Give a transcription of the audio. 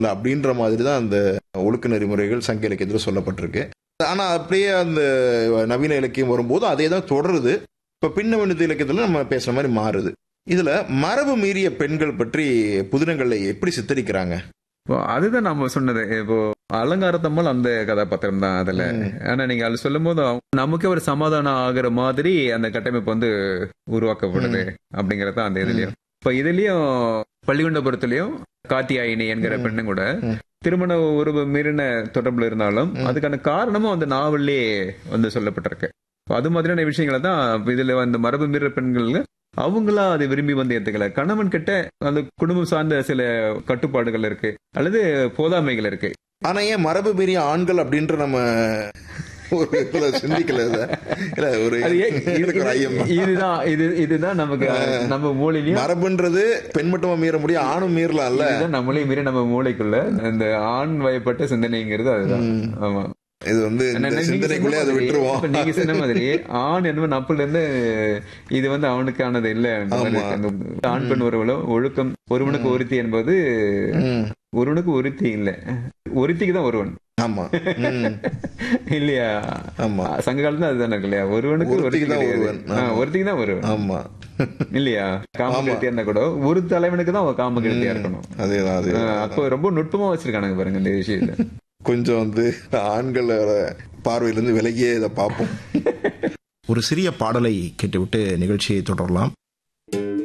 இல்ல அப்படின்ற மாதிரி தான் அந்த ஒழுக்க நெறிமுறைகள் சங்க இலக்கியத்தில் சொல்லப்பட்டிருக்கு ஆனா அப்படியே அந்த நவீன இலக்கியம் வரும்போது அதே தான் தொடருது இப்ப பின்னவனித இலக்கியத்துல நம்ம பேசுற மாதிரி மாறுது இதுல மரபு மீறிய பெண்கள் பற்றி புதினங்கள்ல எப்படி சித்தரிக்கிறாங்க இப்போ அதுதான் நம்ம சொன்னது இப்போ அலங்காரத்தம்மல் அந்த கதாபாத்திரம் தான் அதுல ஆனா நீங்க அது சொல்லும் போது நமக்கே ஒரு சமாதானம் ஆகுற மாதிரி அந்த கட்டமைப்பு வந்து உருவாக்கப்படுது அப்படிங்கறது தான் அந்த இதுலயும் இப்ப இதுலயும் பள்ளிகுண்டபுரத்துலயும் காத்தியாயினி என்கிற பெண்ணு கூட ம். திருமண உறவு மீறின தொடர்புல இருந்தாலும் அதுக்கான காரணமும் அந்த நாவல்லே வந்து சொல்லப்பட்டிருக்கு இப்ப அது மாதிரியான விஷயங்களை தான் இப்ப இதுல வந்து மரபு மீற பெண்கள் அவங்களா அதை விரும்பி வந்து ஏத்துக்கல கணவன் கிட்ட அந்த குடும்பம் சார்ந்த சில கட்டுப்பாடுகள் இருக்கு அல்லது போதாமைகள் இருக்கு ஆனா ஏன் மரபு மீறிய ஆண்கள் அப்படின்ற நம்ம ஒரு இதுல சிந்திக்கல இத? இல்ல ஒரு அது ஏன் எனக்கு ஒரு ஐயம் தான். இதுதான் இது இதுதான் நமக்கு நம்ம மூளையிலயும் மரபுன்றது பெண் மட்டுமா மீற முடியும் ஆணும் மீறலாம்ல இதுதான் நம்மளையும் மீறி நம்ம மூளைக்குள்ள இந்த ஆண் வயப்பட்ட சிந்தனைங்கிறது அதுதான் ஆமா இது வந்து ஆனா, இந்த நீங்க சிந்தனைக்குள்ளே சொன்ன அதை மாதிரி, விட்டுருவோம் இப்ப நீங்க சொன்ன மாதிரி ஆண் என்பது அப்பல இருந்து இது வந்து அவனுக்கானது இல்ல அந்த மாதிரி ஆமா. இருக்கு. அந்த ஆண் பெண் உறவுல ஒழுக்கம் ஒருவனுக்கு ஒருத்தி என்பது ம், ஒருவனுக்கு ஒருத்தி இல்ல ஒருத்திக்கு தான் ஒருவன் ஆமா ம், இல்லையா ஆமா சங்க காலத்துல அதுதானே இருக்கு இல்லையா ஒருவனுக்கு ஒருத்தி ஒருத்திக்கு தான் கிடையாது. ஒருவன். ஆ, ஆமா. ஒருத்திக்கு தான் ஒருவன் ஆமா இல்லையா காம ஆமா. கிருத்தியா இருந்தா கூட ஒரு தலைவனுக்கு தான் அவன் காம கிருத்தியா இருக்கணும் அதேதான் ஆ, அதே அப்போ ரொம்ப நுட்பமா வச்சிருக்கானுங்க பாருங்க இந்த விஷயத்துல கொஞ்சம் வந்து ஆண்களோட பார்வையிலிருந்து விலகியே இதை பார்ப்போம் ஒரு சிறிய பாடலை கேட்டுவிட்டு நிகழ்ச்சியை தொடரலாம்